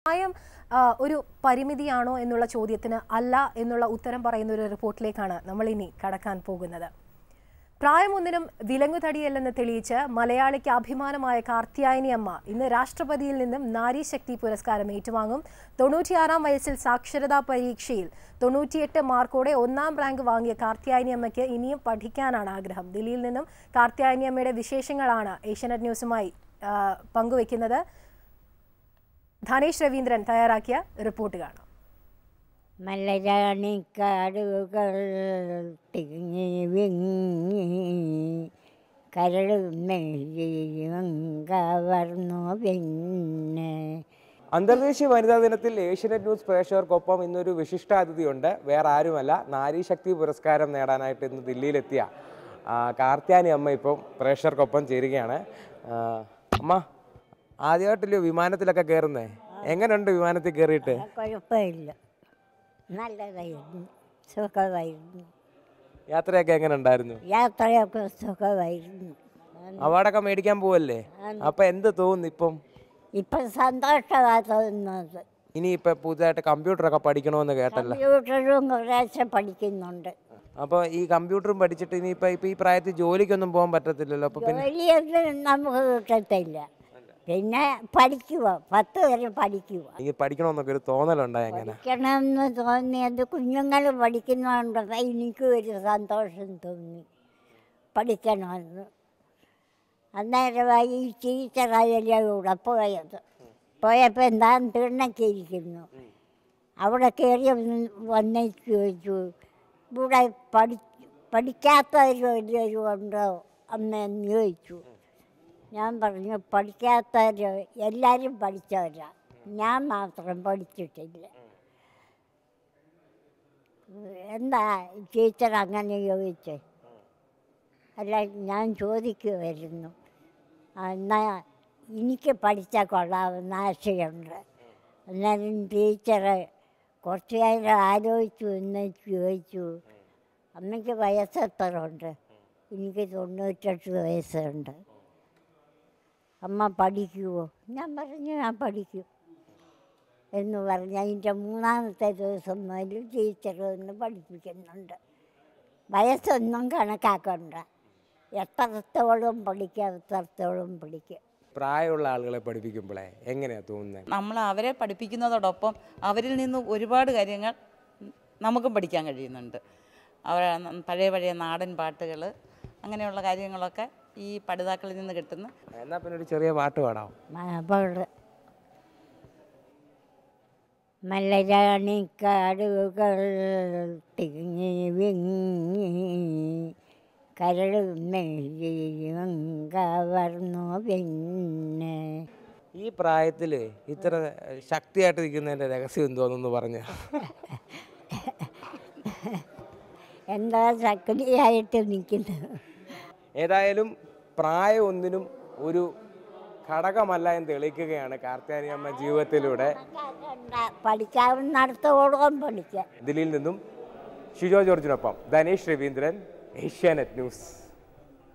പ്രായം ആ, ഒരു പരിമിതിയാണോ എന്നുള്ള ചോദ്യത്തിന് അല്ല എന്നുള്ള ഉത്തരം പറയുന്ന ഒരു റിപ്പോർട്ടിലേക്കാണ് നമ്മൾ ഇനി കടക്കാൻ പോകുന്നത് പ്രായമൊന്നിനും വിലങ്ങുതടിയല്ലെന്ന് തെളിയിച്ച് മലയാളിക്ക് അഭിമാനമായ കാർത്തിയായനി അമ്മ ഇന്ന് രാഷ്ട്രപതിയിൽ നിന്നും നാരീശക്തി പുരസ്കാരം ഏറ്റുവാങ്ങും തൊണ്ണൂറ്റിയാറാം വയസ്സിൽ സാക്ഷരതാ പരീക്ഷയിൽ തൊണ്ണൂറ്റിയെട്ട് മാർക്കോടെ ഒന്നാം റാങ്ക് വാങ്ങിയ കാർത്തിയായനി അമ്മയ്ക്ക് ഇനിയും പഠിക്കാനാണ് ആഗ്രഹം ദില്ലിയിൽ നിന്നും കാർത്തിയായനി അമ്മയുടെ വിശേഷങ്ങളാണ് ഏഷ്യാനെറ്റ് ന്യൂസുമായി ആ, പങ്കുവയ്ക്കുന്നത് ധനേഷ് രവീന്ദ്രൻ തയ്യാറാക്കിയ റിപ്പോർട്ട് കാണാം മലരാണിക്കാടുകൾ തിങ്ങി വിങ്ങി കരളും മെഴുകിയും കവർന്നു പിന്നെ അന്തർദേശീയ വനിതാ ദിനത്തിൽ ഏഷ്യനെറ്റ് ന്യൂസ് പ്രേക്ഷകർക്കൊപ്പം ഇന്നൊരു വിശിഷ്ടാതിഥിയുണ്ട് വേറെ ആരുമല്ല നാരീശക്തി പുരസ്കാരം നേടാനായിട്ട് ഇന്ന് ദില്ലിയിലെത്തിയ ആ, കാർത്യാനി അമ്മ ഇപ്പം പ്രേക്ഷകർക്കൊപ്പം ചേരുകയാണ് ആ, അമ്മ ആദ്യമായിട്ടല്ലോ വിമാനത്തിലൊക്കെ കയറുന്നേ എങ്ങനെയുണ്ട് വിമാനത്തിൽ കയറിയിട്ട് കുഴപ്പമില്ല നല്ലതായിരുന്നു സുഖമായിരുന്നു യാത്രയൊക്കെ എങ്ങനെ ഉണ്ടായിരുന്നു യാത്രയൊക്കെ സുഖമായിരുന്നു അവാർഡൊക്കെ മേടിക്കാൻ പോവല്ലേ അപ്പൊ എന്ത് തോന്നുന്നു ഇപ്പം ഇപ്പം സന്തോഷമാണ് തോന്നുന്നത് ഇനി ഇപ്പൊ പുതുതായിട്ട് കമ്പ്യൂട്ടറൊക്കെ പഠിക്കണമെന്ന് കേട്ടല്ലോ കമ്പ്യൂട്ടറും കുറേശ്ശെ പഠിക്കുന്നുണ്ട് അപ്പോൾ ഈ കമ്പ്യൂട്ടറും പഠിച്ചിട്ട് ഇനിയിപ്പോ ഇപ്പൊ ഈ പ്രായത്തിൽ ജോലിക്കൊന്നും പോകാൻ പറ്റത്തില്ലല്ലോ അപ്പൊ പിന്നെ ജോലിയൊന്നും നമുക്ക് കിട്ടത്തില്ല പിന്നെ പഠിക്കുക പത്ത് വരെ പഠിക്കുക എനിക്ക് പഠിക്കണമെന്നൊക്കെ ഒരു തോന്നലുണ്ടായി എങ്ങനെ പഠിക്കണമെന്ന് തോന്നിയത് കുഞ്ഞുങ്ങൾ പഠിക്കുന്നതുകൊണ്ട് എനിക്ക് ഒരു സന്തോഷം തോന്നി പഠിക്കണമെന്ന് അന്നേരമായി ഈ ടീച്ചറായാലും കൂടെ പോയത് പോയപ്പോൾ എന്താ തിണ്ണക്കിയിരിക്കുന്നു അവിടെ കയറി വന്നേക്ക് ചോദിച്ചു ഇവിടെ പഠി പഠിക്കാത്തവർ ഉണ്ടോ അമ്മയെന്ന് ചോദിച്ചു ഞാൻ പറഞ്ഞു പഠിക്കാത്തവർ എല്ലാവരും പഠിച്ചവരാ ഞാൻ മാത്രം പഠിച്ചിട്ടില്ല എന്താ ടീച്ചർ അങ്ങനെ ചോദിച്ചേ അല്ല ഞാൻ ചോദിക്കുമായിരുന്നു ആ, എന്നാ എനിക്ക് പഠിച്ചാൽ കൊള്ളാമെന്ന് ആശയമുണ്ട് എന്നാലും ടീച്ചറ് കുറച്ച് നേരം ആലോചിച്ചു എന്ന് ചോദിച്ചു അമ്മയ്ക്ക് വയസ്സ് എത്ര ഉണ്ട് എനിക്ക് തൊണ്ണൂറ്റെട്ട് വയസ്സുണ്ട് അമ്മ പഠിക്കുമോ ഞാൻ പറഞ്ഞു ഞാൻ പഠിക്കും എന്ന് പറഞ്ഞ് അതിൻ്റെ മൂന്നാമത്തെ ദിവസം മുതൽ ടീച്ചർ ഒന്ന് പഠിപ്പിക്കുന്നുണ്ട് വയസ്സൊന്നും കണക്കാക്കണ്ട എത്രത്തോളം പഠിക്കാം എത്രത്തോളം പഠിക്കാം പ്രായമുള്ള ആളുകളെ പഠിപ്പിക്കുമ്പോഴേ എങ്ങനെയാ തോന്നുന്നത് നമ്മൾ അവരെ പഠിപ്പിക്കുന്നതോടൊപ്പം അവരിൽ നിന്ന് ഒരുപാട് കാര്യങ്ങൾ നമുക്കും പഠിക്കാൻ കഴിയുന്നുണ്ട് അവർ പഴയ പഴയ നാടൻ പാട്ടുകൾ അങ്ങനെയുള്ള കാര്യങ്ങളൊക്കെ ഈ പഠിതാക്കളിൽ നിന്ന് കിട്ടുന്ന എന്നാ പിന്നെ ഒരു ചെറിയ പാട്ട് പാടാം അപ്പോൾ മലരാണിക്കാടുകൾ തിങ്ങി വിങ്ങി കരളും മെഴുകിയും കവർന്നു പിന്നെ ഈ പ്രായത്തിൽ ഇത്ര ശക്തിയായിട്ട് നിൽക്കുന്നതിന്റെ രഹസ്യം എന്തോന്നു പറഞ്ഞ എന്താ ശക്തിയായിട്ട് നിൽക്കുന്നു ഏതായാലും പ്രായം ഒന്നിനും ഒരു ഘടകമല്ല എന്ന് തെളിയിക്കുകയാണ് കാർത്തിയാനി അമ്മ ജീവിതത്തിലൂടെ പഠിക്കാവുന്നിടത്തോളം പഠിക്കാം ദില്ലിയിൽ നിന്നും ഷിജോ ജോർജിനൊപ്പം ധനേഷ് രവീന്ദ്രൻ ഏഷ്യാനെറ്റ് ന്യൂസ്